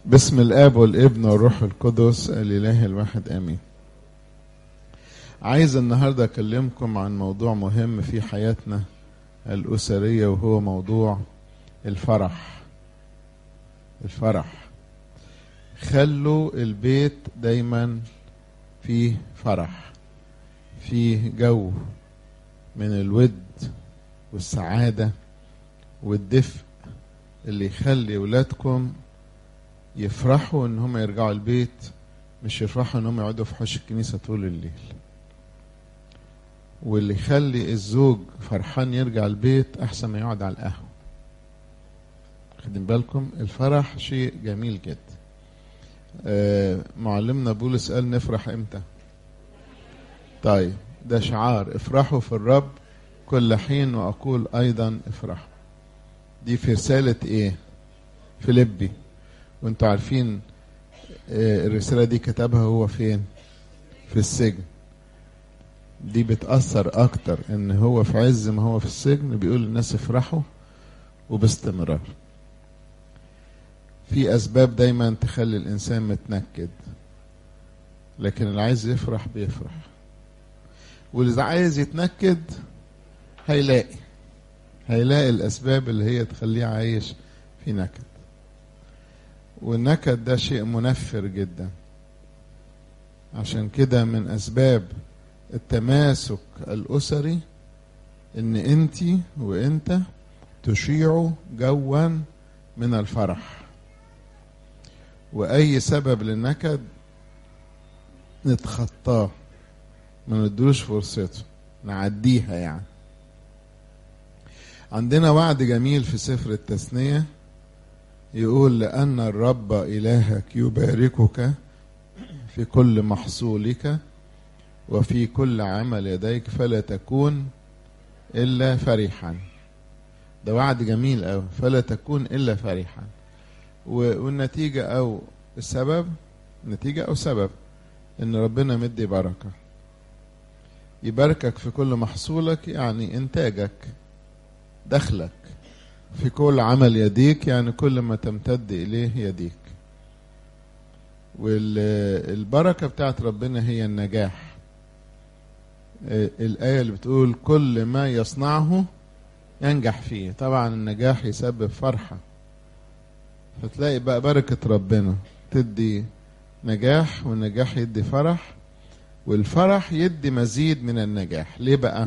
باسم الاب والابن والروح القدس الاله الواحد امين عايز النهارده اكلمكم عن موضوع مهم في حياتنا الاسريه وهو موضوع الفرح الفرح خلوا البيت دايما فيه فرح فيه جو من الود والسعاده والدفء اللي يخلي ولادكم يفرحوا ان هم يرجعوا البيت مش يفرحوا ان هم يقعدوا في حوش الكنيسه طول الليل واللي يخلي الزوج فرحان يرجع البيت احسن ما يقعد على القهوه خدين بالكم الفرح شيء جميل جدا آه معلمنا بولس قال نفرح امتى طيب ده شعار افرحوا في الرب كل حين واقول ايضا افرحوا دي في رساله ايه فيليبي وانتوا عارفين الرسالة دي كتبها هو فين في السجن دي بتأثر أكتر إن هو في عز ما هو في السجن بيقول للناس افرحوا وباستمرار في أسباب دايما تخلي الإنسان متنكد لكن اللي عايز يفرح بيفرح واللي عايز يتنكد هيلاقي هيلاقي الأسباب اللي هي تخليه عايش في نكد والنكد ده شيء منفر جدا عشان كده من اسباب التماسك الاسري ان انت وانت تشيعوا جوا من الفرح واي سبب للنكد نتخطاه ما ندوش فرصته نعديها يعني عندنا وعد جميل في سفر التثنيه يقول لأن الرب إلهك يباركك في كل محصولك وفي كل عمل يديك فلا تكون إلا فرحا ده وعد جميل أوي فلا تكون إلا فرحا والنتيجة أو السبب نتيجة أو سبب إن ربنا مدي بركة يباركك في كل محصولك يعني إنتاجك دخلك في كل عمل يديك يعني كل ما تمتد إليه يديك والبركة بتاعت ربنا هي النجاح الآية اللي بتقول كل ما يصنعه ينجح فيه طبعا النجاح يسبب فرحة فتلاقي بقى بركة ربنا تدي نجاح والنجاح يدي فرح والفرح يدي مزيد من النجاح ليه بقى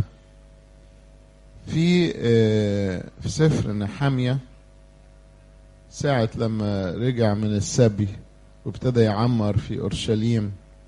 في في سفر نحامية ساعة لما رجع من السبي وابتدى يعمر في أورشليم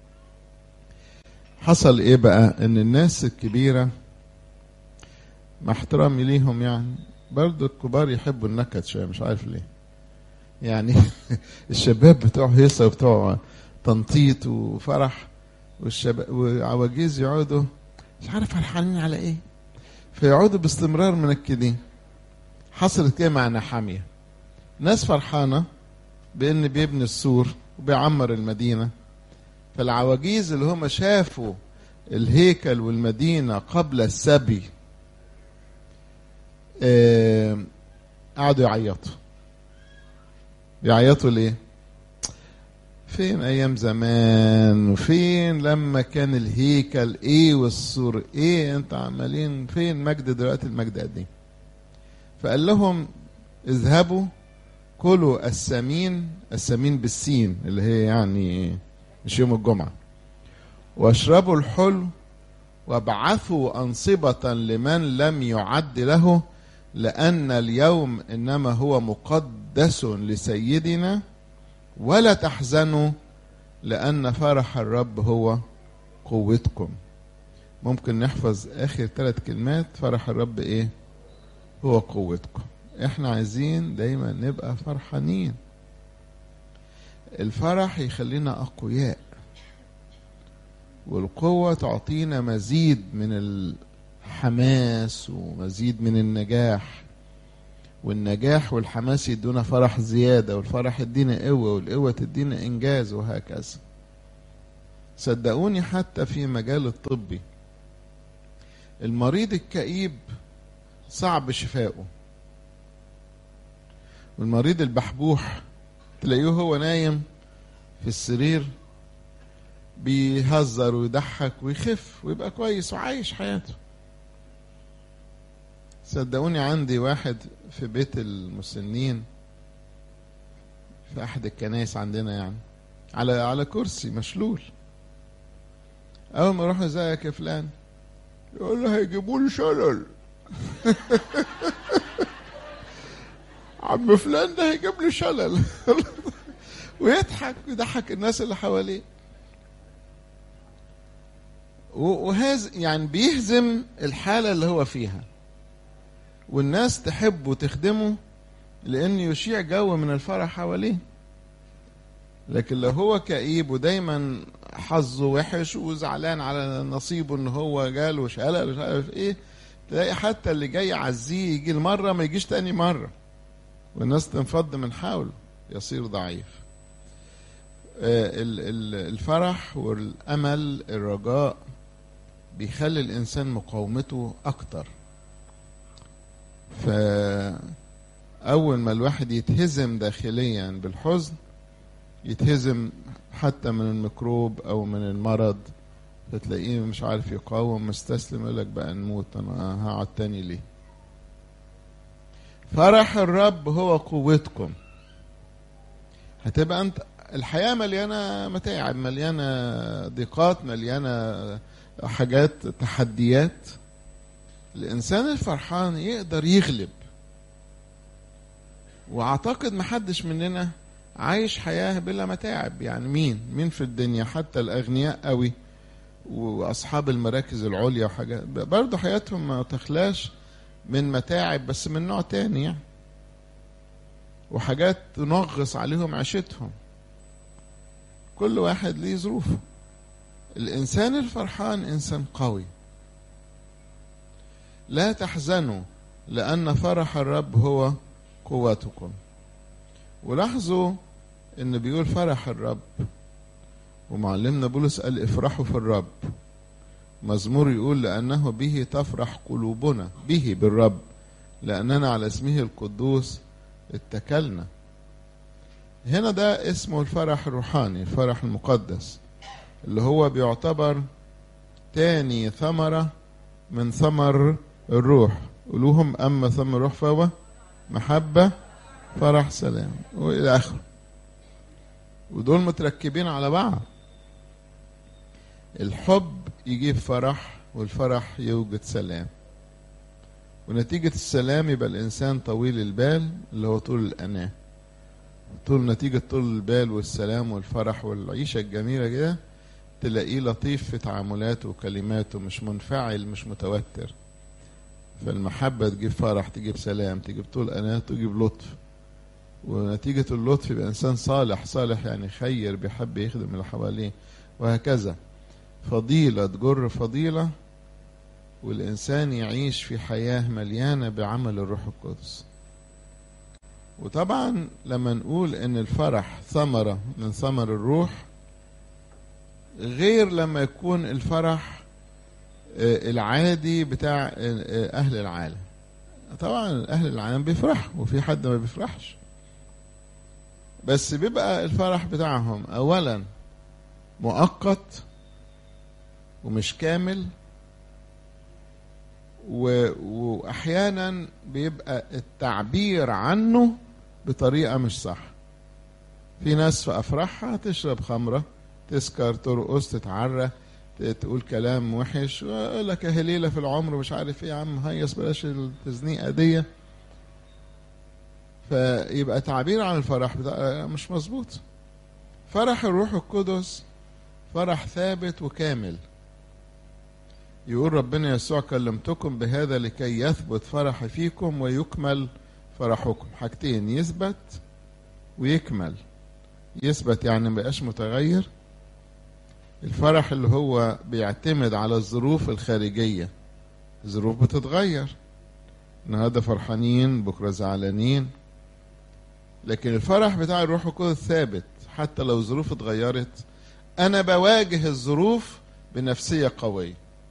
حصل ايه بقى ان الناس الكبيرة مع احترامي ليهم يعني برضو الكبار يحبوا النكد شوية مش عارف ليه يعني الشباب بتوع هيصة وبتوع تنطيط وفرح والشباب وعواجيز يقعدوا مش عارف فرحانين على ايه فيقعدوا باستمرار منكدين حصلت كده مع نحامية ناس فرحانة بأن بيبني السور وبيعمر المدينة فالعواجيز اللي هم شافوا الهيكل والمدينة قبل السبي آه قعدوا يعيطوا يعيطوا ليه فين ايام زمان وفين لما كان الهيكل ايه والسور ايه انت عمالين فين مجد دلوقتي المجد قديم فقال لهم اذهبوا كلوا السمين السمين بالسين اللي هي يعني مش يوم الجمعة واشربوا الحلو وابعثوا أنصبة لمن لم يعد له لأن اليوم إنما هو مقدس لسيدنا ولا تحزنوا لأن فرح الرب هو قوتكم ممكن نحفظ آخر ثلاث كلمات فرح الرب إيه هو قوتكم إحنا عايزين دايما نبقى فرحانين الفرح يخلينا أقوياء والقوة تعطينا مزيد من الحماس ومزيد من النجاح والنجاح والحماس يدونا فرح زيادة والفرح يدينا قوة والقوة تدينا إنجاز وهكذا صدقوني حتى في مجال الطبي المريض الكئيب صعب شفائه والمريض البحبوح تلاقيه هو نايم في السرير بيهزر ويضحك ويخف ويبقى كويس وعايش حياته صدقوني عندي واحد في بيت المسنين في احد الكنائس عندنا يعني على على كرسي مشلول اول ما اروح ازيك يا فلان يقول له هيجيبوا لي شلل عم فلان ده هيجيب لي شلل ويضحك ويضحك الناس اللي حواليه وهذا يعني بيهزم الحاله اللي هو فيها والناس تحبه وتخدمه لأن يشيع جو من الفرح حواليه لكن لو هو كئيب ودايما حظه وحش وزعلان على نصيبه ان هو جاله شلل مش عارف ايه تلاقي حتى اللي جاي يعزيه يجي المره ما يجيش تاني مره والناس تنفض من حوله يصير ضعيف الفرح والامل الرجاء بيخلي الانسان مقاومته اكتر فأول ما الواحد يتهزم داخليا بالحزن يتهزم حتى من الميكروب أو من المرض فتلاقيه مش عارف يقاوم مستسلم يقول لك بقى نموت أنا هقعد تاني ليه فرح الرب هو قوتكم هتبقى أنت الحياة مليانة متاعب مليانة ضيقات مليانة حاجات تحديات الإنسان الفرحان يقدر يغلب وأعتقد محدش مننا عايش حياة بلا متاعب يعني مين مين في الدنيا حتى الأغنياء قوي وأصحاب المراكز العليا وحاجات برضه حياتهم ما تخلاش من متاعب بس من نوع تاني يعني وحاجات تنغص عليهم عيشتهم كل واحد ليه ظروفه الإنسان الفرحان إنسان قوي لا تحزنوا لأن فرح الرب هو قوتكم ولاحظوا ان بيقول فرح الرب ومعلمنا بولس قال افرحوا في الرب مزمور يقول لأنه به تفرح قلوبنا به بالرب لأننا على اسمه القدوس اتكلنا هنا ده اسمه الفرح الروحاني الفرح المقدس اللي هو بيعتبر تاني ثمرة من ثمر الروح قولوهم أما ثمر الروح فهو محبة فرح سلام وإلى آخره ودول متركبين على بعض الحب يجيب فرح والفرح يوجد سلام ونتيجة السلام يبقى الإنسان طويل البال اللي هو طول الأناة طول نتيجة طول البال والسلام والفرح والعيشة الجميلة كده تلاقيه لطيف في تعاملاته وكلماته مش منفعل مش متوتر فالمحبة تجيب فرح تجيب سلام تجيب طول أناة تجيب لطف ونتيجة اللطف يبقى إنسان صالح صالح يعني خير بيحب يخدم اللي حواليه وهكذا فضيلة تجر فضيلة والإنسان يعيش في حياة مليانة بعمل الروح القدس وطبعا لما نقول ان الفرح ثمرة من ثمر الروح غير لما يكون الفرح العادي بتاع اهل العالم طبعا اهل العالم بيفرحوا وفي حد ما بيفرحش بس بيبقى الفرح بتاعهم اولا مؤقت ومش كامل و... واحيانا بيبقى التعبير عنه بطريقه مش صح في ناس في افراحها تشرب خمره تسكر ترقص تتعرى تقول كلام وحش ويقول لك اهي ليله في العمر مش عارف ايه يا عم هيص بلاش التزنيقه دي فيبقى تعبير عن الفرح بتاع مش مظبوط فرح الروح القدس فرح ثابت وكامل يقول ربنا يسوع كلمتكم بهذا لكي يثبت فرحي فيكم ويكمل فرحكم حاجتين يثبت ويكمل يثبت يعني ما بقاش متغير الفرح اللي هو بيعتمد على الظروف الخارجية الظروف بتتغير النهارده فرحانين بكرة زعلانين لكن الفرح بتاع الروح القدس ثابت حتى لو الظروف اتغيرت أنا بواجه الظروف بنفسية قوية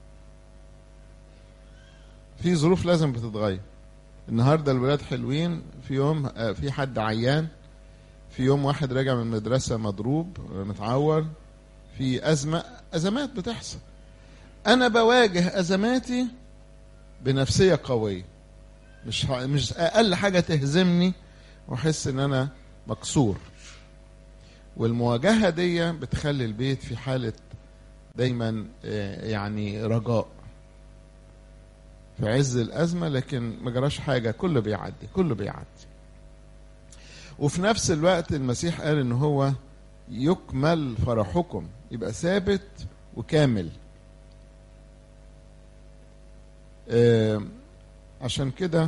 في ظروف لازم بتتغير النهارده الولاد حلوين في يوم في حد عيان في يوم واحد راجع من المدرسة مضروب متعور في أزمة أزمات بتحصل أنا بواجه أزماتي بنفسية قوية مش مش أقل حاجة تهزمني وأحس إن أنا مكسور والمواجهة دي بتخلي البيت في حالة دايما يعني رجاء في عز الأزمة لكن ما جراش حاجة كله بيعدي كله بيعدي وفي نفس الوقت المسيح قال ان هو يكمل فرحكم يبقى ثابت وكامل آه عشان كده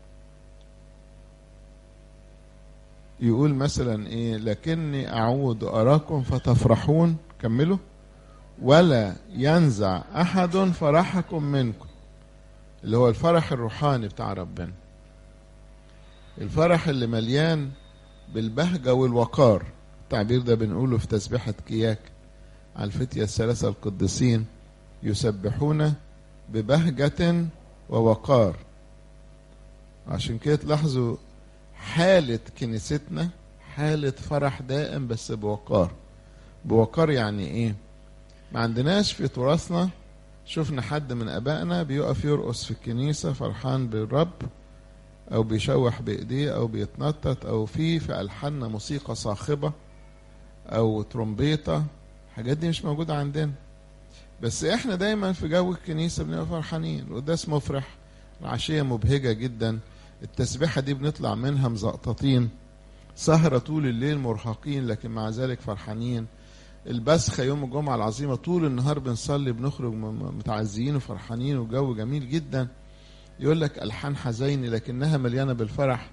يقول مثلا ايه لكني اعود اراكم فتفرحون كملوا ولا ينزع احد فرحكم منكم اللي هو الفرح الروحاني بتاع ربنا الفرح اللي مليان بالبهجة والوقار التعبير ده بنقوله في تسبيحة كياك على الفتية الثلاثة القديسين يسبحون ببهجة ووقار عشان كده تلاحظوا حالة كنيستنا حالة فرح دائم بس بوقار بوقار يعني ايه ما عندناش في تراثنا شفنا حد من ابائنا بيقف يرقص في الكنيسة فرحان بالرب او بيشوح بايديه او بيتنطط او في في الحاننا موسيقى صاخبه او ترومبيطه الحاجات دي مش موجوده عندنا بس احنا دايما في جو الكنيسه بنبقى فرحانين القداس مفرح العشيه مبهجه جدا التسبيحه دي بنطلع منها مزقططين سهرة طول الليل مرهقين لكن مع ذلك فرحانين البسخة يوم الجمعة العظيمة طول النهار بنصلي بنخرج متعزيين وفرحانين وجو جميل جدا يقول لك ألحان حزيني لكنها مليانة بالفرح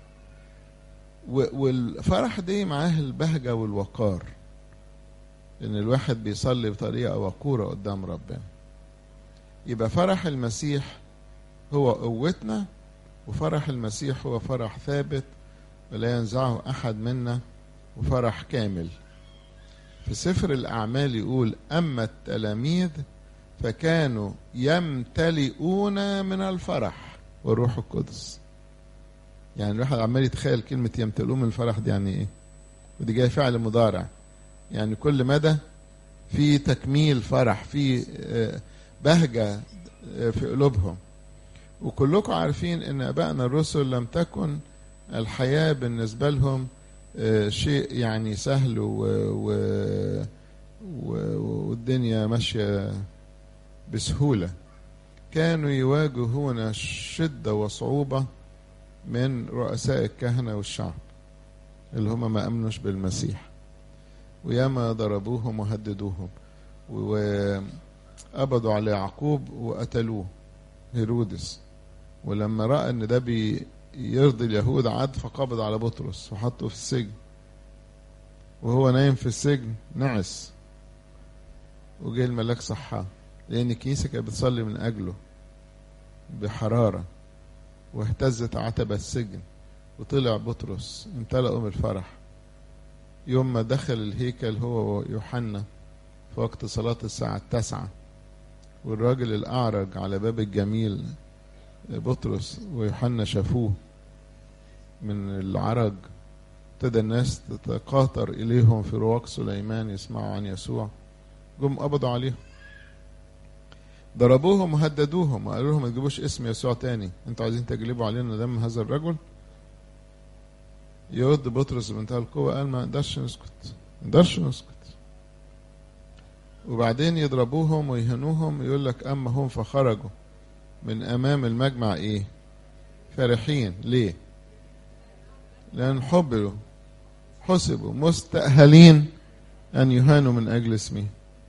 والفرح دي معاه البهجة والوقار إن الواحد بيصلي بطريقة وقورة قدام ربنا يبقى فرح المسيح هو قوتنا وفرح المسيح هو فرح ثابت ولا ينزعه أحد منا وفرح كامل في سفر الأعمال يقول أما التلاميذ فكانوا يمتلئون من الفرح والروح القدس يعني الواحد عمال يتخيل كلمة يمتلئون من الفرح دي يعني ايه ودي جاي فعل مضارع يعني كل مدى في تكميل فرح في بهجة في قلوبهم وكلكم عارفين ان ابائنا الرسل لم تكن الحياة بالنسبة لهم شيء يعني سهل و... و... و... والدنيا ماشية بسهولة كانوا يواجهون شدة وصعوبة من رؤساء الكهنة والشعب اللي هم ما أمنوش بالمسيح وياما ضربوهم وهددوهم وقبضوا على يعقوب وقتلوه هيرودس ولما رأى ان ده بيرضي اليهود عاد فقبض على بطرس وحطه في السجن وهو نايم في السجن نعس وجه الملاك صحاه لأن الكنيسة كانت بتصلي من أجله بحرارة واهتزت عتبة السجن وطلع بطرس امتلأوا من الفرح يوم ما دخل الهيكل هو ويوحنا في وقت صلاة الساعة التاسعة والراجل الأعرج على باب الجميل بطرس ويوحنا شافوه من العرج ابتدى الناس تتقاطر إليهم في رواق سليمان يسمعوا عن يسوع جم قبضوا عليهم ضربوهم وهددوهم وقالوا لهم ما تجيبوش اسم يسوع تاني انتوا عايزين تجلبوا علينا دم هذا الرجل يرد بطرس بمنتهى القوة قال ما نقدرش نسكت ما نقدرش نسكت وبعدين يضربوهم ويهنوهم يقول لك أما هم فخرجوا من أمام المجمع إيه فرحين ليه لأن حبلوا حسبوا مستأهلين أن يهانوا من أجل اسمه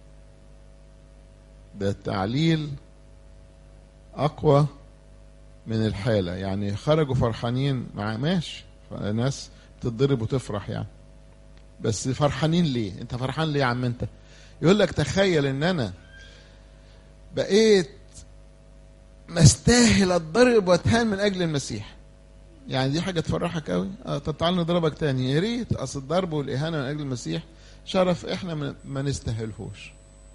ده التعليل أقوى من الحالة يعني خرجوا فرحانين مع ماشي ناس بتتضرب وتفرح يعني بس فرحانين ليه انت فرحان ليه يا عم انت يقول لك تخيل ان انا بقيت مستاهل اتضرب واتهان من اجل المسيح يعني دي حاجه تفرحك قوي اه طب تعال نضربك تاني يا ريت اصل الضرب والاهانه من اجل المسيح شرف احنا ما نستاهلهوش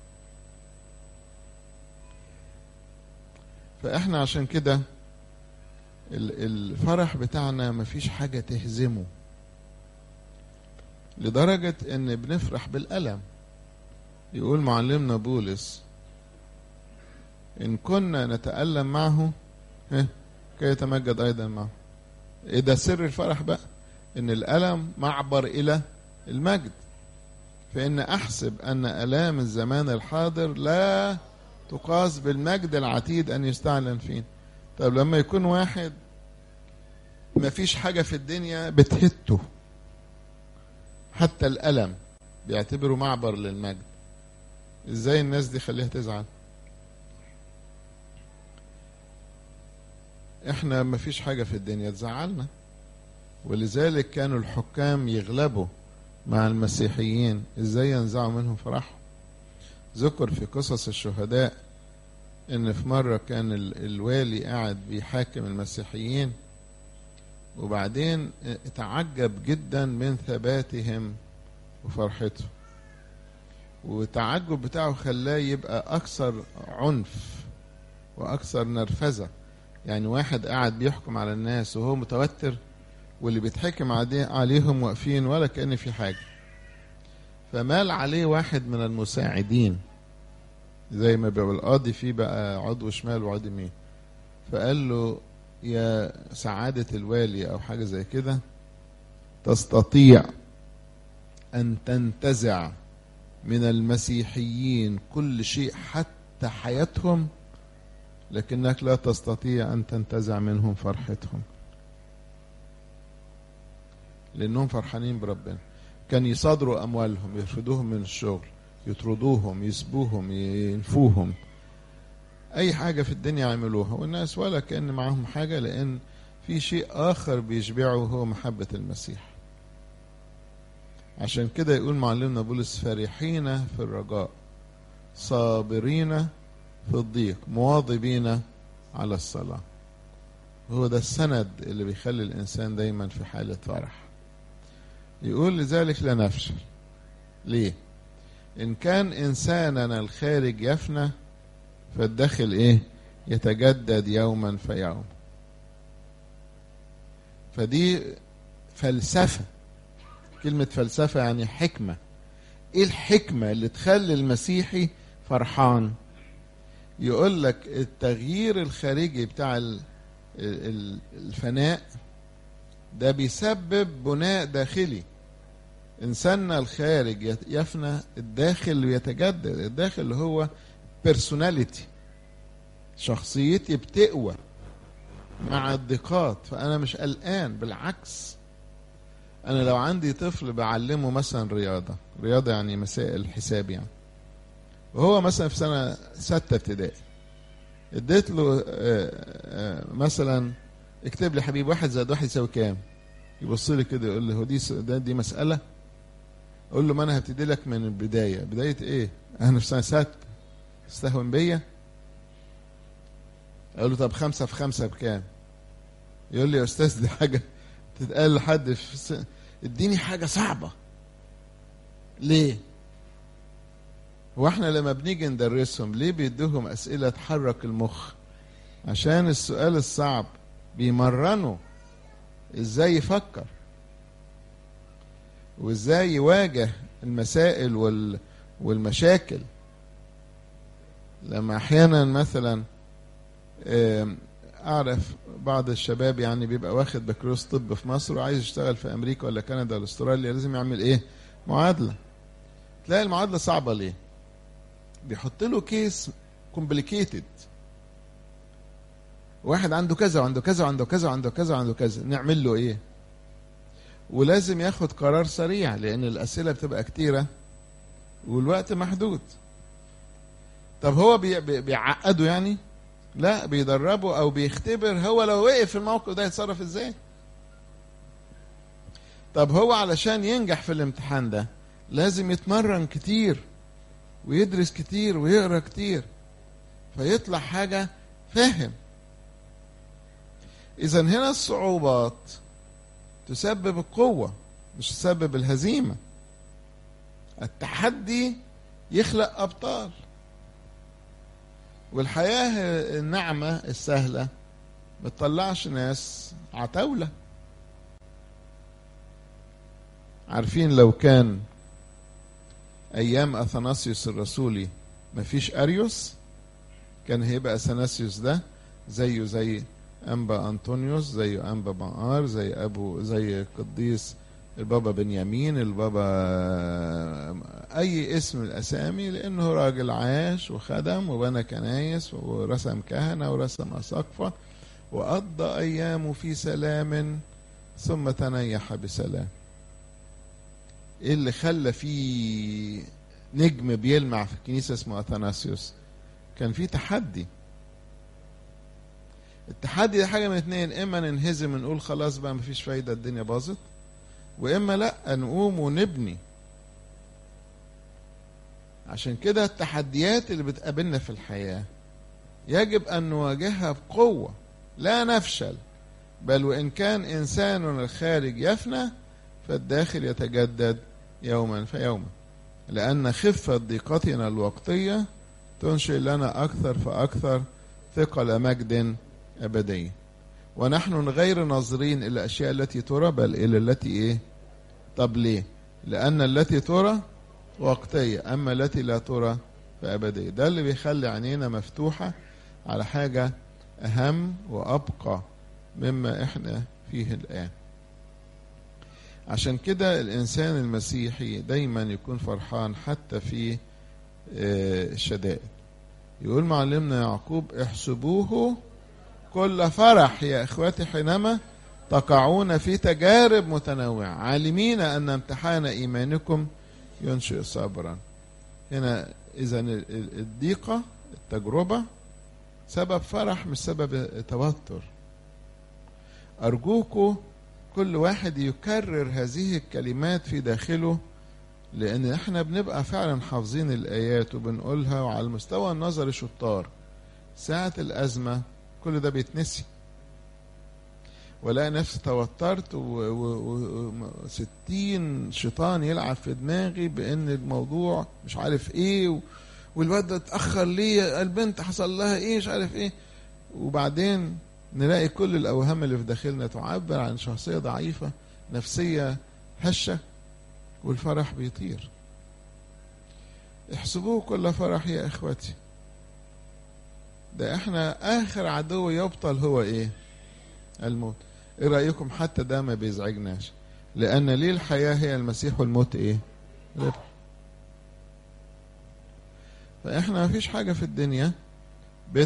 فاحنا عشان كده الفرح بتاعنا مفيش حاجة تهزمه لدرجة ان بنفرح بالألم يقول معلمنا بولس إن كنا نتألم معه كي يتمجد أيضا معه إيه ده سر الفرح بقى إن الألم معبر إلى المجد فإن أحسب أن ألام الزمان الحاضر لا تقاس بالمجد العتيد أن يستعلن فيه طب لما يكون واحد ما فيش حاجة في الدنيا بتهته حتى الألم بيعتبره معبر للمجد ازاي الناس دي خليها تزعل احنا ما فيش حاجة في الدنيا تزعلنا ولذلك كانوا الحكام يغلبوا مع المسيحيين ازاي ينزعوا منهم فرحهم ذكر في قصص الشهداء ان في مرة كان الوالي قاعد بيحاكم المسيحيين وبعدين تعجب جدا من ثباتهم وفرحتهم والتعجب بتاعه خلاه يبقى اكثر عنف واكثر نرفزه يعني واحد قاعد بيحكم على الناس وهو متوتر واللي بيتحكم عليهم واقفين ولا كان في حاجه فمال عليه واحد من المساعدين زي ما بيبقى القاضي فيه بقى عضو شمال وعضو يمين فقال له يا سعادة الوالي أو حاجة زي كده تستطيع أن تنتزع من المسيحيين كل شيء حتى حياتهم لكنك لا تستطيع أن تنتزع منهم فرحتهم لأنهم فرحانين بربنا كان يصادروا أموالهم يرفدوهم من الشغل يطردوهم يسبوهم ينفوهم أي حاجة في الدنيا يعملوها والناس ولا كأن معهم حاجة لأن في شيء آخر بيشبعه هو محبة المسيح عشان كده يقول معلمنا بولس فرحين في الرجاء صابرين في الضيق مواظبين على الصلاة هو ده السند اللي بيخلي الإنسان دايما في حالة فرح يقول لذلك لا نفشل ليه إن كان إنساننا الخارج يفنى فالداخل إيه يتجدد يوما فيوم فدي فلسفة كلمة فلسفة يعني حكمة ايه الحكمة اللي تخلي المسيحي فرحان يقول لك التغيير الخارجي بتاع الفناء ده بيسبب بناء داخلي انساننا الخارج يفنى الداخل يتجدد الداخل اللي هو بيرسوناليتي شخصيتي بتقوى مع الضيقات فانا مش قلقان بالعكس انا لو عندي طفل بعلمه مثلا رياضه رياضه يعني مسائل حساب يعني وهو مثلا في سنه سته ابتدائي اديت له مثلا اكتب لي حبيبي واحد زائد واحد يساوي كام يبص لي كده يقول لي هو دي ده دي مساله اقول له ما انا هبتدي لك من البدايه بدايه ايه انا في سنه سته تستهون بيا اقول له طب خمسه في خمسه بكام يقول لي يا استاذ دي حاجه تتقال لحد في س... اديني حاجة صعبة ليه هو احنا لما بنيجي ندرسهم ليه بيدوهم أسئلة تحرك المخ عشان السؤال الصعب بيمرنوا ازاي يفكر وازاي يواجه المسائل وال... والمشاكل لما احيانا مثلا اعرف بعض الشباب يعني بيبقى واخد بكالوريوس طب في مصر وعايز يشتغل في امريكا ولا كندا ولا استراليا لازم يعمل ايه معادله تلاقي المعادله صعبه ليه بيحط له كيس كومبليكيتد واحد عنده كذا وعنده كذا وعنده كذا وعنده كذا وعنده كذا نعمل له ايه ولازم ياخد قرار سريع لان الاسئله بتبقى كتيره والوقت محدود طب هو بي بيعقده يعني لا بيدربه او بيختبر هو لو وقف في الموقف ده يتصرف ازاي طب هو علشان ينجح في الامتحان ده لازم يتمرن كتير ويدرس كتير ويقرا كتير فيطلع حاجه فاهم اذا هنا الصعوبات تسبب القوه مش تسبب الهزيمه التحدي يخلق ابطال والحياة الناعمة السهلة ما تطلعش ناس عتاولة عارفين لو كان ايام اثناسيوس الرسولي مفيش اريوس كان هيبقى اثناسيوس ده زيه زي انبا انطونيوس زي انبا بقار زي ابو زي القديس البابا بنيامين البابا اي اسم من الاسامي لانه راجل عاش وخدم وبنى كنايس ورسم كهنه ورسم اساقفه وقضى ايامه في سلام ثم تنيح بسلام ايه اللي خلى في نجم بيلمع في الكنيسه اسمه اثناسيوس كان في تحدي التحدي ده حاجه من اتنين اما ننهزم ونقول خلاص بقى مفيش فايده الدنيا باظت واما لا نقوم ونبني عشان كده التحديات اللي بتقابلنا في الحياه يجب ان نواجهها بقوه لا نفشل بل وان كان انسان الخارج يفنى فالداخل يتجدد يوما فيوما لان خفه ضيقتنا الوقتيه تنشئ لنا اكثر فاكثر ثقل مجد ابدي ونحن غير ناظرين الى الاشياء التي ترى بل الى التي ايه طب ليه لان التي ترى وقتيه اما التي لا ترى فابديه ده اللي بيخلي عينينا مفتوحه على حاجه اهم وابقى مما احنا فيه الان عشان كده الانسان المسيحي دايما يكون فرحان حتى في الشدائد يقول معلمنا يعقوب احسبوه كل فرح يا اخواتي حينما تقعون في تجارب متنوعه عالمين ان امتحان ايمانكم ينشئ صبرا هنا اذا الضيقه التجربه سبب فرح مش سبب توتر ارجوكم كل واحد يكرر هذه الكلمات في داخله لان احنا بنبقى فعلا حافظين الايات وبنقولها وعلى المستوى النظري شطار ساعة الازمة كل ده بيتنسي ولا نفسي توترت وستين شيطان يلعب في دماغي بان الموضوع مش عارف ايه و... والواد ده اتاخر ليه البنت حصل لها ايه مش عارف ايه وبعدين نلاقي كل الاوهام اللي في داخلنا تعبر عن شخصيه ضعيفه نفسيه هشه والفرح بيطير احسبوه كل فرح يا اخوتي ده احنا اخر عدو يبطل هو ايه الموت ايه رايكم حتى ده ما بيزعجناش لان ليه الحياه هي المسيح والموت ايه ربح فاحنا ما فيش حاجه في الدنيا بت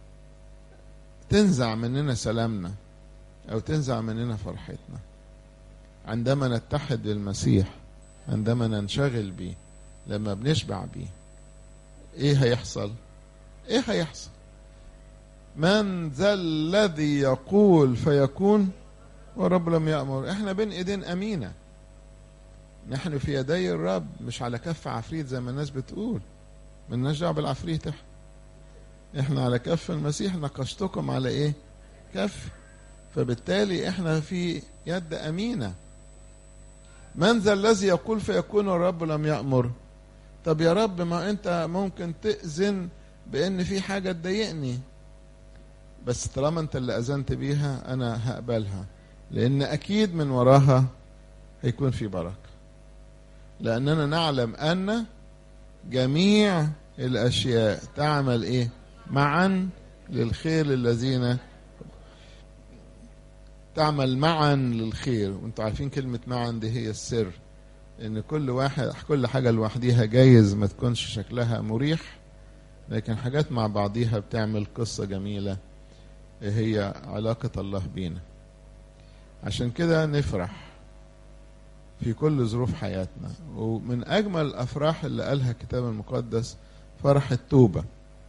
تنزع مننا سلامنا او تنزع مننا فرحتنا عندما نتحد بالمسيح عندما ننشغل بيه لما بنشبع بيه ايه هيحصل ايه هيحصل من ذا الذي يقول فيكون ورب لم يأمر احنا بين ايدين امينة نحن في يدي الرب مش على كف عفريت زي ما الناس بتقول ملناش دعوه بالعفريت احنا احنا على كف المسيح نقشتكم على ايه كف فبالتالي احنا في يد امينه من ذا الذي يقول فيكون الرب لم يأمر طب يا رب ما انت ممكن تأذن بان في حاجة تضايقني بس طالما انت اللي اذنت بيها انا هقبلها لان اكيد من وراها هيكون في بركة لاننا نعلم ان جميع الاشياء تعمل ايه معا للخير للذين تعمل معا للخير وانتوا عارفين كلمة معا دي هي السر ان كل واحد كل حاجة لوحديها جايز ما تكونش شكلها مريح لكن حاجات مع بعضيها بتعمل قصة جميلة هي علاقة الله بينا عشان كده نفرح في كل ظروف حياتنا ومن أجمل الأفراح اللي قالها الكتاب المقدس فرح التوبة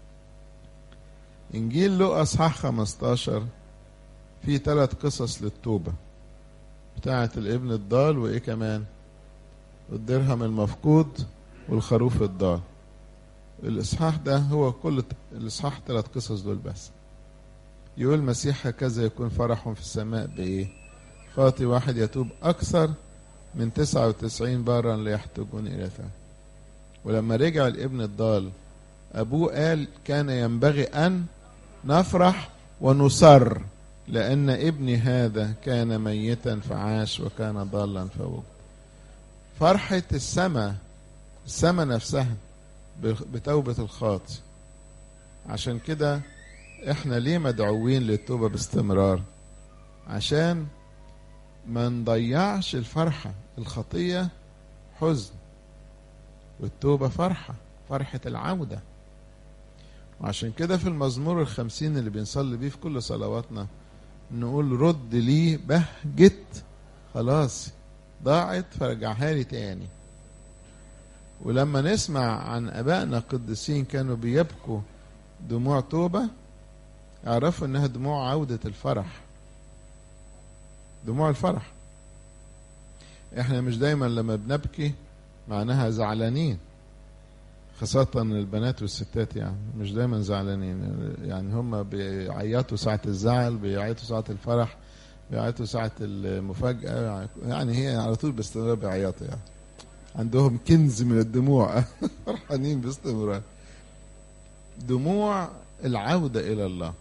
إنجيل لوقا أصحاح 15 في ثلاث قصص للتوبة بتاعة الابن الضال وإيه كمان الدرهم المفقود والخروف الضال الإصحاح ده هو كل الإصحاح ثلاث قصص دول بس يقول المسيح هكذا يكون فرحهم في السماء بإيه خاطي واحد يتوب أكثر من تسعة وتسعين بارا ليحتاجون إلى ثاني ولما رجع الابن الضال أبوه قال كان ينبغي أن نفرح ونصر لأن ابني هذا كان ميتا فعاش وكان ضالا فوجد فرحة السماء السماء نفسها بتوبة الخاطئ عشان كده احنا ليه مدعوين للتوبة باستمرار عشان ما نضيعش الفرحة الخطية حزن والتوبة فرحة فرحة العودة وعشان كده في المزمور الخمسين اللي بنصلي بيه في كل صلواتنا نقول رد لي بهجة خلاص ضاعت فرجعها لي تاني ولما نسمع عن ابائنا القديسين كانوا بيبكوا دموع توبة اعرفوا انها دموع عودة الفرح دموع الفرح احنا مش دايما لما بنبكي معناها زعلانين خاصة البنات والستات يعني مش دايما زعلانين يعني هم بيعيطوا ساعة الزعل بيعيطوا ساعة الفرح بيعيطوا ساعة المفاجأة يعني هي على طول باستمرار بيعيطوا يعني عندهم كنز من الدموع فرحانين باستمرار دموع العودة إلى الله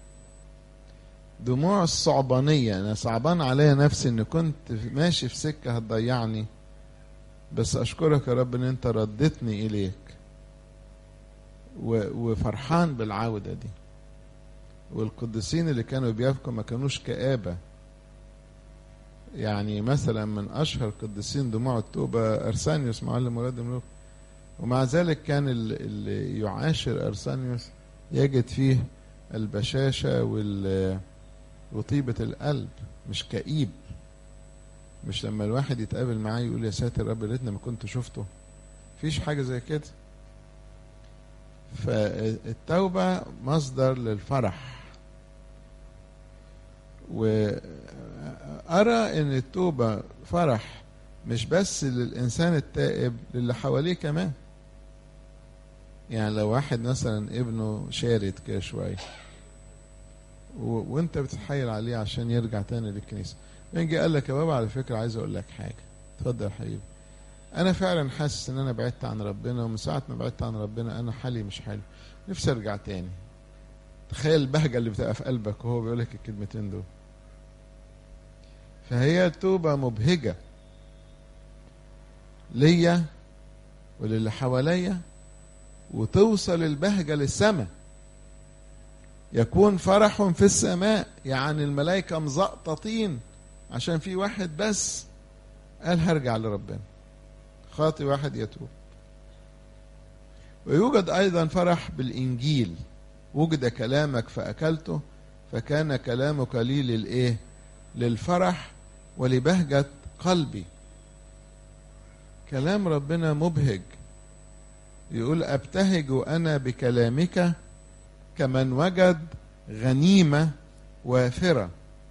دموع الصعبانية أنا صعبان عليا نفسي إن كنت ماشي في سكة هتضيعني بس أشكرك يا رب إن أنت ردتني إليك وفرحان بالعودة دي والقديسين اللي كانوا بيبكوا ما كانوش كآبة يعني مثلا من أشهر قديسين دموع التوبة أرسانيوس معلم ولاد الملوك ومع ذلك كان اللي يعاشر أرسانيوس يجد فيه البشاشة وال وطيبة القلب مش كئيب مش لما الواحد يتقابل معاه يقول يا ساتر رب ريتني ما كنت شفته فيش حاجة زي كده فالتوبة مصدر للفرح وأرى أن التوبة فرح مش بس للإنسان التائب للي حواليه كمان يعني لو واحد مثلا ابنه شارد كده شوية و... وانت بتتحايل عليه عشان يرجع تاني للكنيسة يجي قال لك يا بابا على فكرة عايز اقول لك حاجة اتفضل يا حبيبي انا فعلا حاسس ان انا بعدت عن ربنا ومن ساعة ما بعدت عن ربنا انا حالي مش حلو نفسي ارجع تاني تخيل البهجة اللي بتبقى في قلبك وهو بيقول لك الكلمتين دول فهي التوبة مبهجة ليا وللي حواليا وتوصل البهجة للسماء يكون فرح في السماء يعني الملائكة مزقططين عشان في واحد بس قال هرجع لربنا خاطي واحد يتوب ويوجد أيضا فرح بالإنجيل وجد كلامك فأكلته فكان كلامك لي للإيه للفرح ولبهجة قلبي كلام ربنا مبهج يقول أبتهج أنا بكلامك كمن وجد غنيمة وافرة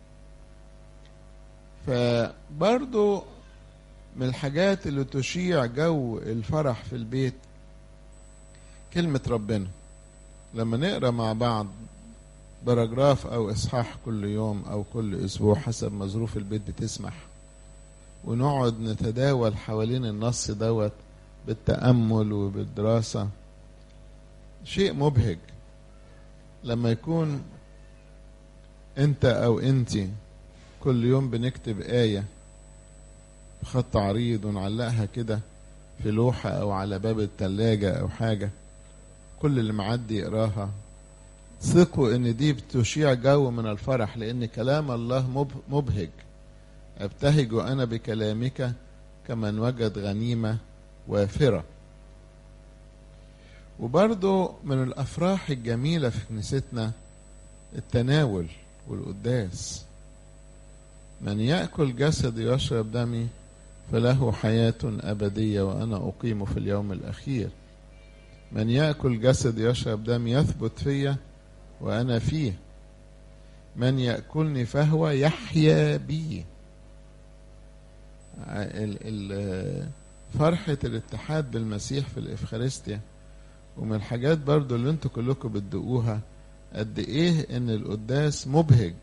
فبرضو من الحاجات اللي تشيع جو الفرح في البيت كلمة ربنا لما نقرا مع بعض باراجراف او اصحاح كل يوم او كل اسبوع حسب ما ظروف البيت بتسمح ونقعد نتداول حوالين النص دوت بالتامل وبالدراسه شيء مبهج لما يكون انت او انتي كل يوم بنكتب ايه بخط عريض ونعلقها كده في لوحه او على باب التلاجة او حاجه كل اللي معدي يقراها ثقوا ان دي بتشيع جو من الفرح لان كلام الله مبهج ابتهج انا بكلامك كمن وجد غنيمه وافره وبرضو من الافراح الجميله في كنيستنا التناول والقداس من ياكل جسدي ويشرب دمي فله حياه ابديه وانا اقيم في اليوم الاخير من ياكل جسدي يشرب دمي يثبت فيا وانا فيه من ياكلني فهو يحيا بي فرحة الاتحاد بالمسيح في الإفخارستيا ومن الحاجات برضو اللي انتوا كلكم بتدقوها قد ايه ان القداس مبهج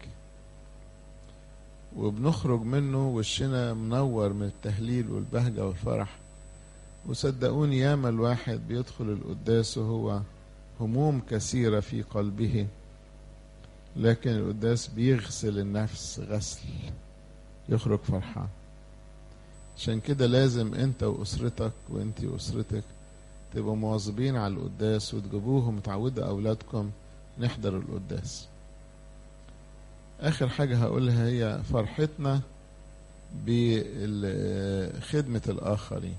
وبنخرج منه وشنا منور من التهليل والبهجة والفرح وصدقوني ياما الواحد بيدخل القداس وهو هموم كثيرة في قلبه لكن القداس بيغسل النفس غسل يخرج فرحان عشان كده لازم انت واسرتك وانت واسرتك تبقوا مواظبين على القداس وتجيبوهم وتعودوا اولادكم نحضر القداس اخر حاجة هقولها هي فرحتنا بخدمة الاخرين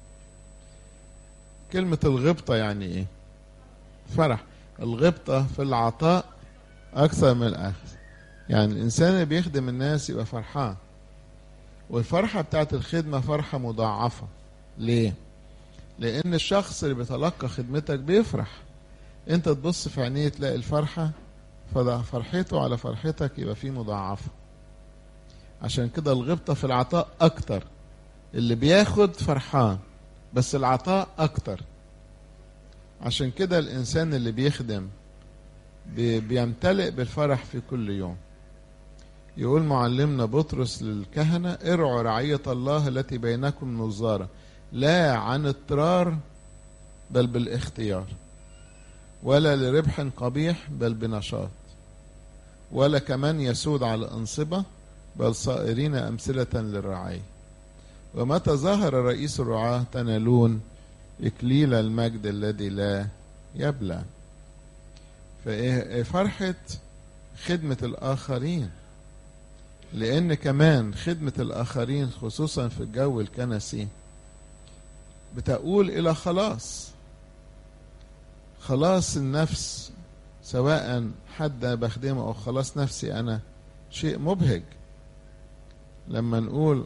كلمة الغبطة يعني ايه فرح الغبطة في العطاء اكثر من الاخذ يعني الانسان اللي بيخدم الناس يبقى فرحان والفرحة بتاعت الخدمة فرحة مضاعفة ليه لان الشخص اللي بيتلقى خدمتك بيفرح انت تبص في عينيه تلاقي الفرحة ففرحته على فرحتك يبقى فيه مضاعفة عشان كده الغبطة في العطاء اكتر اللي بياخد فرحان بس العطاء اكتر عشان كده الانسان اللي بيخدم بيمتلئ بالفرح في كل يوم يقول معلمنا بطرس للكهنة ارعوا رعية الله التي بينكم نظارة لا عن اضطرار بل بالاختيار ولا لربح قبيح بل بنشاط ولا كمان يسود على الأنصبة بل صائرين أمثلة للرعاية ومتى ظهر رئيس الرعاة تنالون إكليل المجد الذي لا يبلى ففرحة خدمة الآخرين لأن كمان خدمة الآخرين خصوصا في الجو الكنسي بتقول إلى خلاص خلاص النفس سواء حد بخدمه أو خلاص نفسي أنا شيء مبهج لما نقول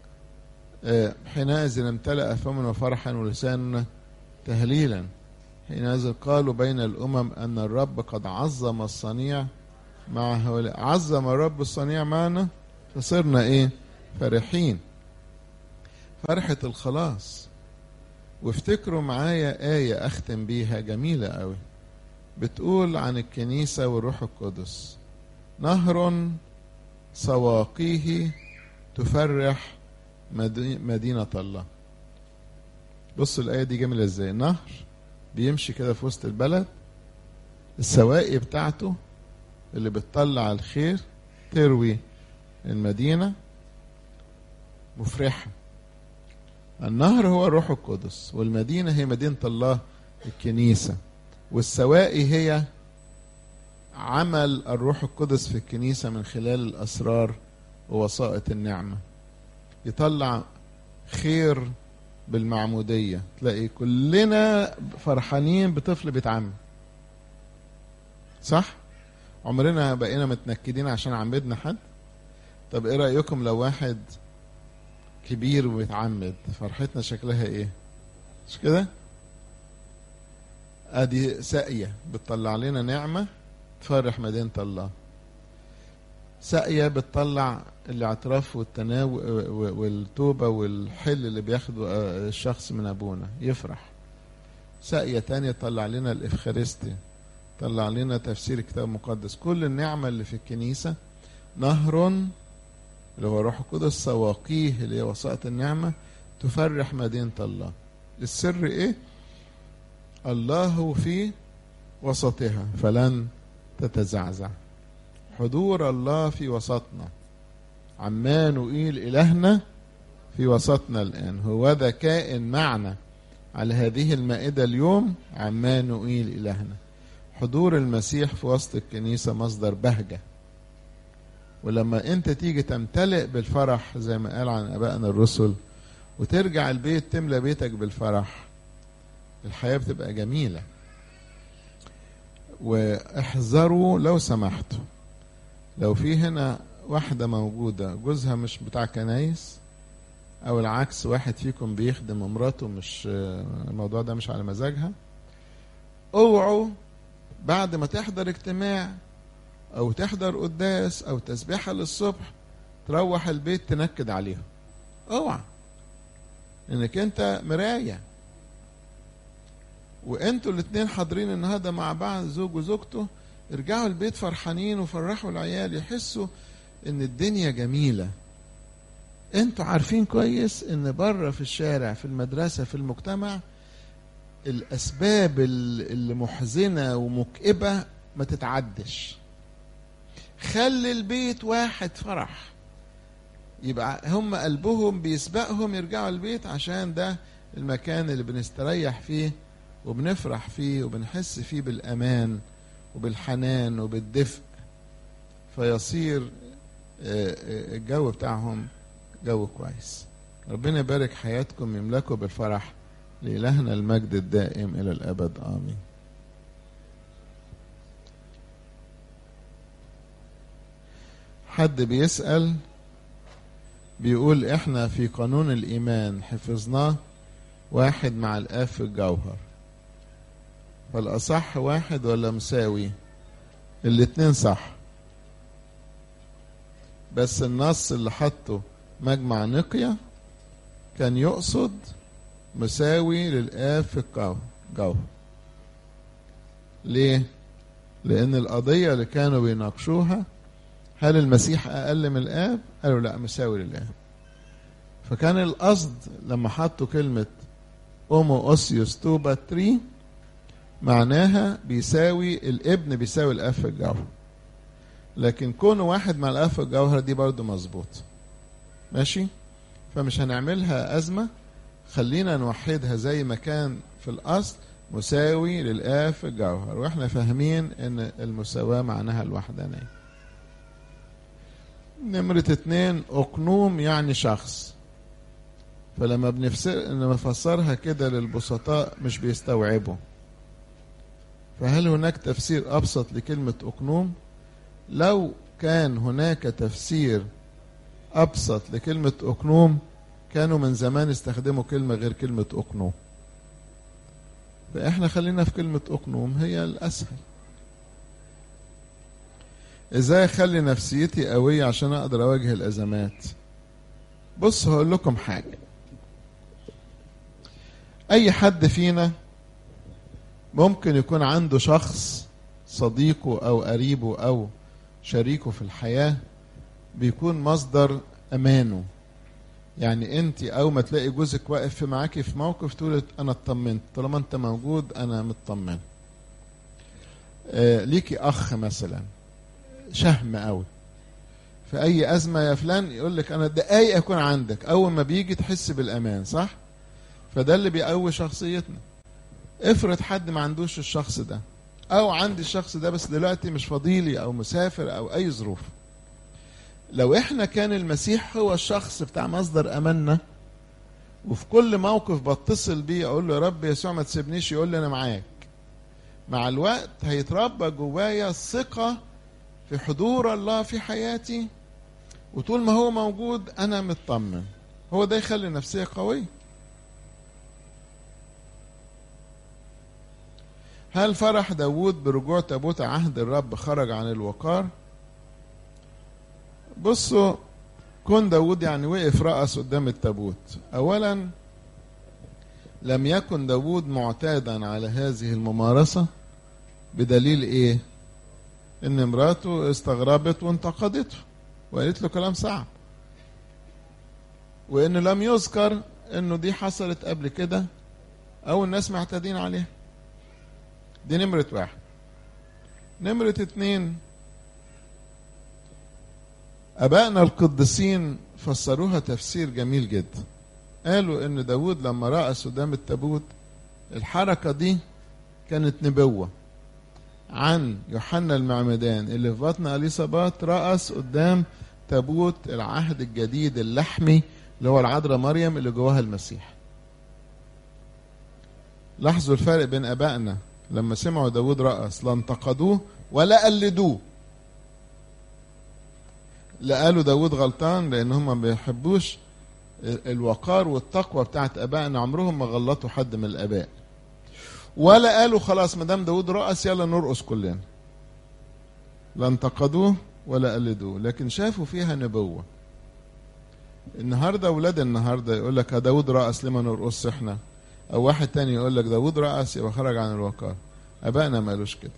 حينئذ امتلأ فمنا فرحا ولساننا تهليلا حينئذ قالوا بين الأمم أن الرب قد عظم الصنيع مع هؤلاء عظم الرب الصنيع معنا فصرنا إيه فرحين فرحة الخلاص وافتكروا معايا آية أختم بيها جميلة قوي بتقول عن الكنيسة والروح القدس نهر سواقيه تفرح مدينة الله بصوا الآية دي جميلة ازاي نهر بيمشي كده في وسط البلد السواقي بتاعته اللي بتطلع الخير تروي المدينة مفرحة النهر هو الروح القدس والمدينة هي مدينة الله الكنيسة والسواقي هي عمل الروح القدس في الكنيسة من خلال الأسرار ووسائط النعمة يطلع خير بالمعمودية تلاقي كلنا فرحانين بطفل بيتعمد صح عمرنا بقينا متنكدين عشان عمدنا حد طب ايه رأيكم لو واحد كبير وبيتعمد فرحتنا شكلها ايه مش كده ادي ساقية بتطلع لنا نعمة تفرح مدينة الله ساقية بتطلع الاعتراف والتناول والتوبة والحل اللي بياخده الشخص من أبونا يفرح ساقية تانية تطلع لنا الإفخارستي طلع لنا تفسير الكتاب المقدس كل النعمة اللي في الكنيسة نهر اللي هو روح القدس سواقيه اللي هي وسائط النعمة تفرح مدينة الله السر ايه الله في وسطها فلن تتزعزع حضور الله في وسطنا عمانوئيل إلهنا في وسطنا الآن هو ذا كائن معنا على هذه المائدة اليوم عمانوئيل إلهنا حضور المسيح في وسط الكنيسة مصدر بهجة ولما انت تيجي تمتلئ بالفرح زي ما قال عن ابائنا الرسل وترجع البيت تملى بيتك بالفرح الحياة بتبقى جميلة واحذروا لو سمحتوا لو في هنا واحدة موجودة جوزها مش بتاع كنايس أو العكس واحد فيكم بيخدم مراته مش الموضوع ده مش على مزاجها اوعوا بعد ما تحضر اجتماع أو تحضر قداس أو تسبيحة للصبح تروح البيت تنكد عليهم اوعى انك انت مراية وانتوا الاتنين حاضرين النهارده مع بعض زوج وزوجته ارجعوا البيت فرحانين وفرحوا العيال يحسوا ان الدنيا جميلة انتوا عارفين كويس ان بره في الشارع في المدرسة في المجتمع الاسباب اللي محزنة ومكئبة ما تتعدش خلي البيت واحد فرح يبقى هم قلبهم بيسبقهم يرجعوا البيت عشان ده المكان اللي بنستريح فيه وبنفرح فيه وبنحس فيه بالأمان وبالحنان وبالدفء فيصير الجو بتاعهم جو كويس ربنا يبارك حياتكم يملكوا بالفرح لإلهنا المجد الدائم إلى الأبد آمين حد بيسأل بيقول احنا في قانون الإيمان حفظناه واحد مع الآب في الجوهر فالأصح واحد ولا مساوي الاتنين صح بس النص اللي حطه مجمع نقية كان يقصد مساوي للآب في الجوهر ليه؟ لأن القضية اللي كانوا بيناقشوها هل المسيح أقل من الآب؟ قالوا لا مساوي للآب فكان القصد لما حطوا كلمة أومو أوسيوس توبا تري معناها بيساوي الابن بيساوي الاب في الجوهر لكن كونه واحد مع الاب في الجوهر دي برضه مظبوط ماشي فمش هنعملها أزمة خلينا نوحدها زي ما كان في الأصل مساوي للآب في الجوهر واحنا فاهمين ان المساواة معناها الوحدانية نمرة اتنين أقنوم يعني شخص فلما بنفسر نفسرها كده للبسطاء مش بيستوعبوا فهل هناك تفسير أبسط لكلمة أقنوم لو كان هناك تفسير أبسط لكلمة أقنوم كانوا من زمان استخدموا كلمة غير كلمة أقنوم فإحنا خلينا في كلمة أقنوم هي الأسهل إزاي أخلي نفسيتي قوية عشان أقدر أواجه الأزمات بص هقول لكم حاجة أي حد فينا ممكن يكون عنده شخص صديقه أو قريبه أو شريكه في الحياة بيكون مصدر أمانه يعني انت او ما تلاقي جوزك واقف معاكي في موقف تقول انا اطمنت طالما انت موجود انا مطمن آه ليكي اخ مثلا شهم قوي في اي ازمه يا فلان يقول لك انا دقايق اكون عندك اول ما بيجي تحس بالامان صح فده اللي بيقوي شخصيتنا افرض حد ما عندوش الشخص ده او عندي الشخص ده بس دلوقتي مش فاضيلي او مسافر او اي ظروف لو احنا كان المسيح هو الشخص بتاع مصدر اماننا وفي كل موقف بتصل بيه اقول له يا رب يسوع ما تسيبنيش يقول لي انا معاك مع الوقت هيتربى جوايا الثقة في حضور الله في حياتي وطول ما هو موجود انا مطمن هو ده يخلي نفسية قوية هل فرح داوود برجوع تابوت عهد الرب خرج عن الوقار بصوا كون داود يعني وقف رأس قدام التابوت أولا لم يكن داود معتادا على هذه الممارسة بدليل إيه إن مراته استغربت وانتقدته وقالت له كلام صعب وإن لم يذكر إنه دي حصلت قبل كده أو الناس معتادين عليها دي نمرة واحد نمرة اتنين أبائنا القديسين فسروها تفسير جميل جدا قالوا إن داود لما رأس قدام التابوت الحركة دي كانت نبوة عن يوحنا المعمدان اللي في بطن أليصابات رأس قدام تابوت العهد الجديد اللحمي اللي هو العذراء مريم اللي جواها المسيح لاحظوا الفرق بين أبائنا لما سمعوا داود رأس لا انتقدوه ولا قلدوه لا قالوا داود غلطان لان هم ما بيحبوش الوقار والتقوى بتاعت ابائنا عمرهم ما غلطوا حد من الاباء ولا قالوا خلاص ما دام داود رأس يلا نرقص كلنا لا انتقدوه ولا قلدوه لكن شافوا فيها نبوة النهارده اولاد النهارده يقول لك داود رأس لما نرقص احنا او واحد تاني يقول لك داود رأس يبقى خرج عن الوقار ابائنا ما قالوش كده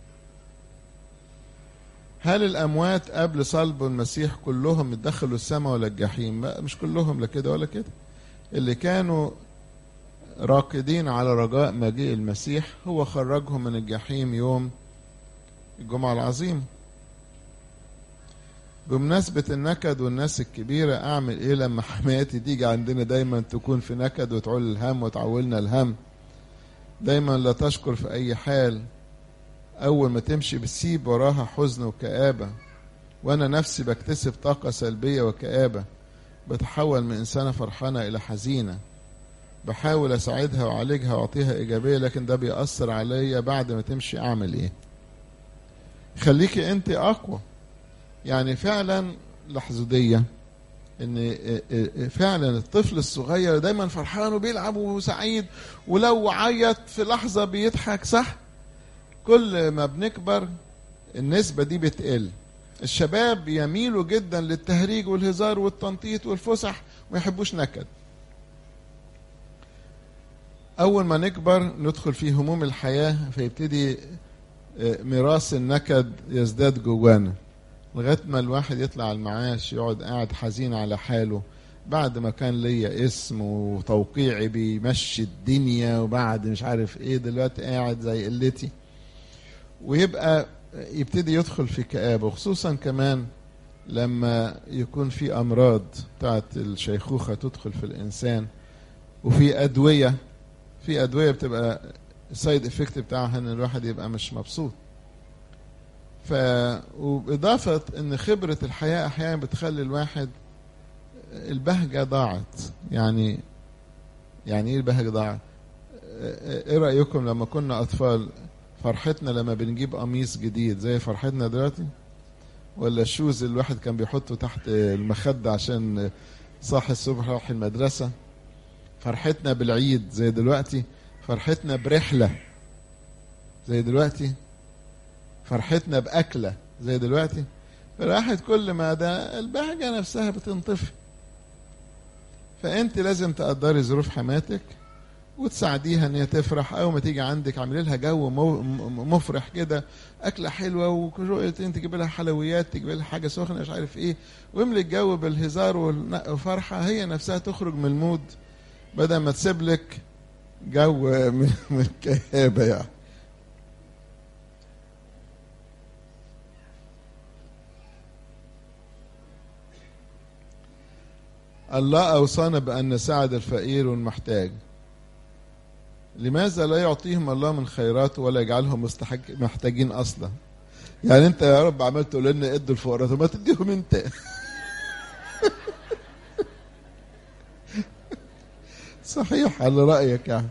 هل الأموات قبل صلب المسيح كلهم اتدخلوا السماء ولا الجحيم؟ مش كلهم لا كده ولا كده. اللي كانوا راقدين على رجاء مجيء المسيح هو خرجهم من الجحيم يوم الجمعة العظيم. بمناسبة النكد والناس الكبيرة أعمل إيه لما حماتي تيجي عندنا دايما تكون في نكد وتعول الهم وتعولنا الهم دايما لا تشكر في أي حال أول ما تمشي بتسيب وراها حزن وكآبة وأنا نفسي بكتسب طاقة سلبية وكآبة بتحول من إنسانة فرحانة إلى حزينة بحاول أساعدها وأعالجها وأعطيها إيجابية لكن ده بيأثر عليا بعد ما تمشي أعمل إيه خليكي أنت أقوى يعني فعلا لحظة دي ان فعلا الطفل الصغير دايما فرحان وبيلعب وسعيد ولو عيط في لحظة بيضحك صح كل ما بنكبر النسبة دي بتقل الشباب يميلوا جدا للتهريج والهزار والتنطيط والفسح وما يحبوش نكد أول ما نكبر ندخل في هموم الحياة فيبتدي ميراث النكد يزداد جوانا لغايه ما الواحد يطلع على المعاش يقعد قاعد حزين على حاله بعد ما كان ليا اسم وتوقيعي بيمشي الدنيا وبعد مش عارف ايه دلوقتي قاعد زي قلتي ويبقى يبتدي يدخل في كآبة وخصوصا كمان لما يكون في أمراض بتاعت الشيخوخة تدخل في الإنسان وفي أدوية في أدوية بتبقى السايد افكت بتاعها ان الواحد يبقى مش مبسوط ف وبإضافة إن خبرة الحياة أحيانا بتخلي الواحد البهجة ضاعت يعني يعني إيه البهجة ضاعت؟ إيه رأيكم لما كنا أطفال فرحتنا لما بنجيب قميص جديد زي فرحتنا دلوقتي؟ ولا الشوز اللي الواحد كان بيحطه تحت المخدة عشان صاحي الصبح راح المدرسة فرحتنا بالعيد زي دلوقتي فرحتنا برحلة زي دلوقتي فرحتنا بأكلة زي دلوقتي فالواحد كل ما ده البهجة نفسها بتنطفي فأنت لازم تقدري ظروف حماتك وتساعديها ان هي تفرح اول ما تيجي عندك اعملي لها جو مفرح كده اكله حلوه وكروتين تجيب لها حلويات تجيب لها حاجه سخنه مش عارف ايه واملي الجو بالهزار والفرحه هي نفسها تخرج من المود بدل ما تسيب لك جو من الكآبه يعني الله أوصانا بأن نساعد الفقير والمحتاج لماذا لا يعطيهم الله من خيراته ولا يجعلهم مستحق محتاجين أصلا يعني أنت يا رب عمال تقول لنا ادوا الفقراء طب ما تديهم أنت صحيح على رأيك يعني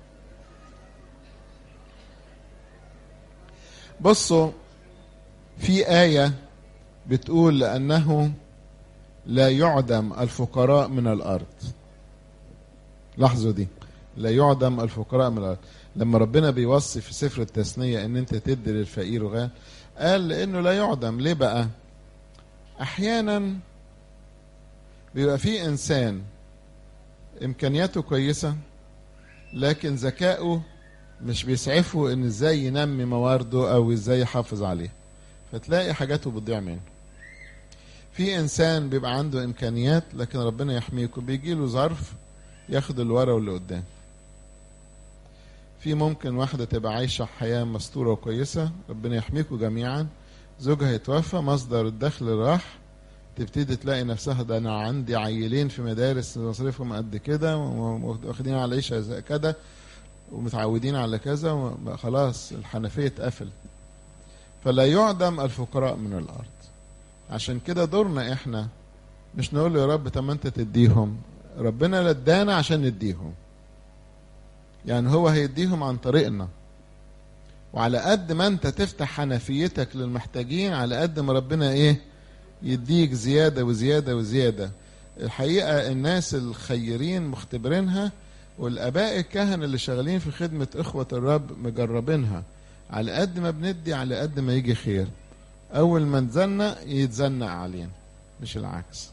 بصوا في آية بتقول لأنه لا يعدم الفقراء من الارض لاحظوا دي لا يعدم الفقراء من الارض لما ربنا بيوصي في سفر التثنيه ان انت تدي للفقير وغير قال لانه لا يعدم ليه بقى احيانا بيبقى في انسان امكانياته كويسه لكن ذكائه مش بيسعفه ان ازاي ينمي موارده او ازاي يحافظ عليه فتلاقي حاجاته بتضيع منه في انسان بيبقى عنده امكانيات لكن ربنا يحميكم بيجي له ظرف ياخد اللي ورا واللي قدام في ممكن واحدة تبقى عايشة حياة مستورة وكويسة ربنا يحميكم جميعا زوجها يتوفى مصدر الدخل راح تبتدي تلاقي نفسها ده انا عندي عيلين في مدارس مصاريفهم قد كده واخدين على عيشه كده ومتعودين على كذا خلاص الحنفيه اتقفل فلا يعدم الفقراء من الارض عشان كده دورنا احنا مش نقول يا رب طب ما انت تديهم ربنا لدانا عشان نديهم يعني هو هيديهم عن طريقنا وعلى قد ما انت تفتح حنفيتك للمحتاجين على قد ما ربنا ايه يديك زيادة وزيادة وزيادة الحقيقة الناس الخيرين مختبرينها والآباء الكهنة اللي شغالين في خدمة إخوة الرب مجربينها على قد ما بندي على قد ما يجي خير أول ما نتزنق يتزنق علينا مش العكس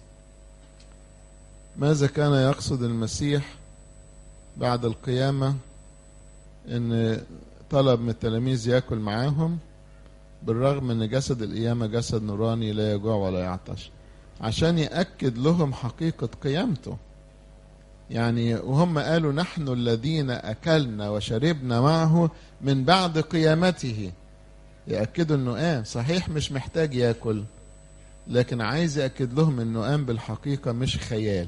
ماذا كان يقصد المسيح بعد القيامة إن طلب من التلاميذ ياكل معاهم بالرغم ان جسد القيامه جسد نوراني لا يجوع ولا يعطش عشان ياكد لهم حقيقه قيامته يعني وهم قالوا نحن الذين اكلنا وشربنا معه من بعد قيامته ياكدوا انه اه صحيح مش محتاج ياكل لكن عايز يأكد لهم انه قام بالحقيقة مش خيال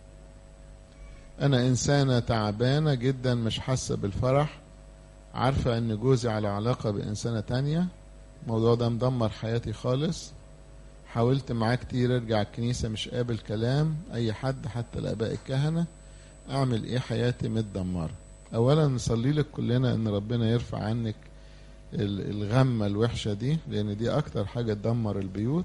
انا انسانة تعبانة جدا مش حاسة بالفرح عارفة ان جوزي على علاقة بانسانة تانية الموضوع ده مدمر حياتي خالص حاولت معاه كتير ارجع الكنيسة مش قابل كلام اي حد حتى الاباء الكهنة اعمل ايه حياتي متدمرة اولا نصلي لك كلنا ان ربنا يرفع عنك الغمة الوحشة دي لان دي اكتر حاجة تدمر البيوت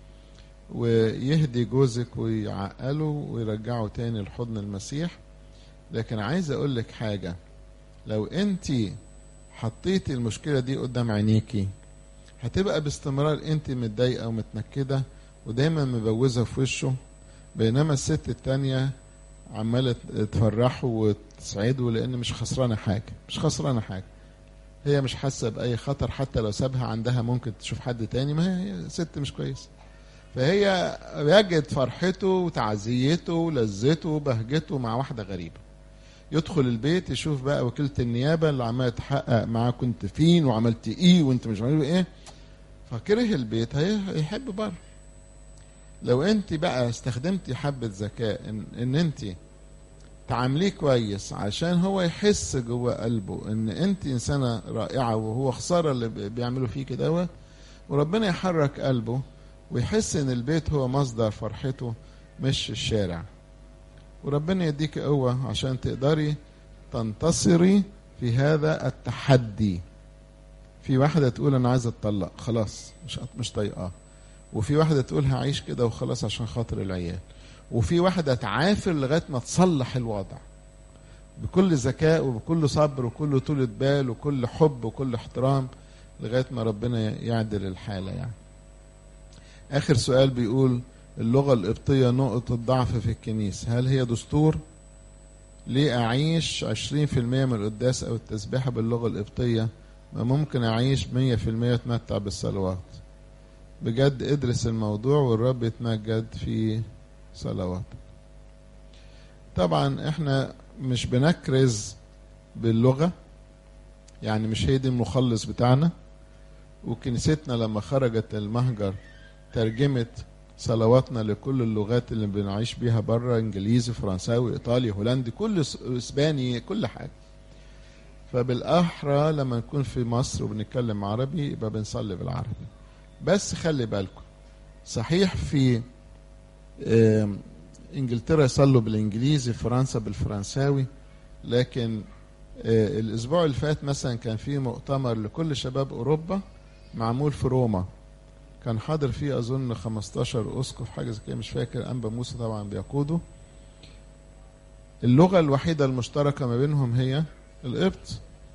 ويهدي جوزك ويعقله ويرجعه تاني لحضن المسيح لكن عايز اقول لك حاجة لو انت حطيتي المشكلة دي قدام عينيكي هتبقى باستمرار انت متضايقة ومتنكدة ودايما مبوزة في وشه بينما الست التانية عمالة تفرحه وتسعده لان مش خسرانة حاجة مش خسرانة حاجة هي مش حاسة بأي خطر حتى لو سابها عندها ممكن تشوف حد تاني ما هي ست مش كويسة فهي يجد فرحته وتعزيته ولذته وبهجته مع واحدة غريبة يدخل البيت يشوف بقى وكيلة النيابة اللي عمالة تحقق معاه كنت فين وعملت ايه وانت مش عملت ايه فكره البيت هيحب بره لو انت بقى استخدمتي حبة ذكاء ان, ان انت تعامليه كويس عشان هو يحس جوه قلبه ان انت انسانة رائعة وهو خسارة اللي بيعملوا فيك دوت وربنا يحرك قلبه ويحس ان البيت هو مصدر فرحته مش الشارع وربنا يديك قوة عشان تقدري تنتصري في هذا التحدي في واحدة تقول أنا عايزة أتطلق خلاص مش مش طايقاه وفي واحدة تقول هعيش كده وخلاص عشان خاطر العيال وفي واحدة تعافر لغاية ما تصلح الوضع بكل ذكاء وبكل صبر وكل طولة بال وكل حب وكل احترام لغاية ما ربنا يعدل الحالة يعني آخر سؤال بيقول اللغة القبطية نقطة ضعف في الكنيسة هل هي دستور؟ ليه أعيش عشرين في المية من القداس أو التسبيحة باللغة القبطية ما ممكن أعيش مية في المية أتمتع بالصلوات بجد ادرس الموضوع والرب يتمجد في صلوات طبعا احنا مش بنكرز باللغة يعني مش هي دي المخلص بتاعنا وكنيستنا لما خرجت المهجر ترجمت صلواتنا لكل اللغات اللي بنعيش بيها بره انجليزي فرنساوي ايطالي هولندي كل اسباني كل حاجه فبالاحرى لما نكون في مصر وبنتكلم عربي يبقى بنصلي بالعربي بس خلي بالكم صحيح في انجلترا يصلوا بالانجليزي فرنسا بالفرنساوي لكن الاسبوع اللي فات مثلا كان في مؤتمر لكل شباب اوروبا معمول في روما كان حاضر فيه اظن 15 اسقف حاجه زي كده مش فاكر انبا موسى طبعا بيقوده اللغه الوحيده المشتركه ما بينهم هي القبط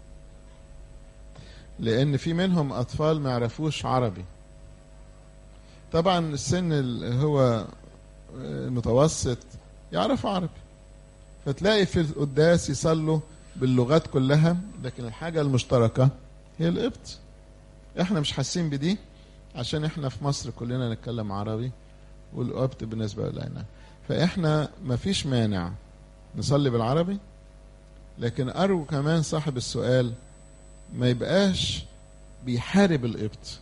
لان في منهم اطفال ما يعرفوش عربي طبعا السن اللي هو المتوسط يعرف عربي فتلاقي في القداس يصلوا باللغات كلها لكن الحاجه المشتركه هي القبط احنا مش حاسين بدي عشان احنا في مصر كلنا نتكلم عربي والقبط بالنسبة لنا فاحنا مفيش مانع نصلي بالعربي لكن ارجو كمان صاحب السؤال ما يبقاش بيحارب القبط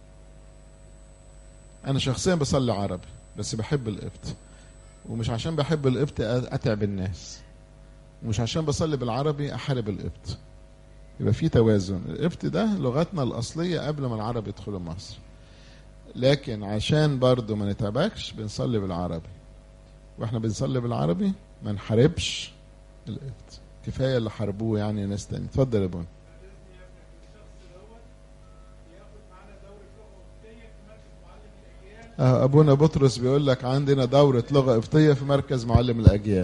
انا شخصيا بصلي عربي بس بحب القبط ومش عشان بحب القبط اتعب الناس ومش عشان بصلي بالعربي احارب القبط يبقى في توازن القبط ده لغتنا الاصليه قبل ما العرب يدخلوا مصر لكن عشان برضو ما نتعبكش بنصلي بالعربي واحنا بنصلي بالعربي ما نحاربش القبط كفايه اللي حاربوه يعني ناس تاني اتفضل يا بون ابونا بطرس بيقول لك عندنا دوره لغه قبطيه في مركز معلم الاجيال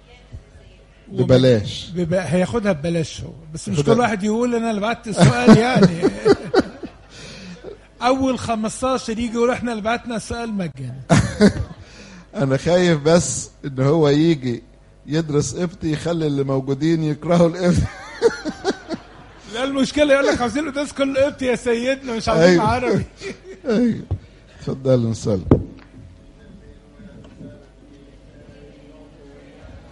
ببلاش بيبقى هياخدها ببلاش هو بس مش كل واحد يقول انا اللي بعت السؤال يعني اول 15 يجي يقول احنا اللي بعتنا السؤال مجانا انا خايف بس ان هو يجي يدرس قبطي يخلي اللي موجودين يكرهوا القبط لا المشكله يقول لك عاوزين القداس كله قبطي يا سيدنا مش عاوزين أيوة. عربي ايوه اتفضل نصلي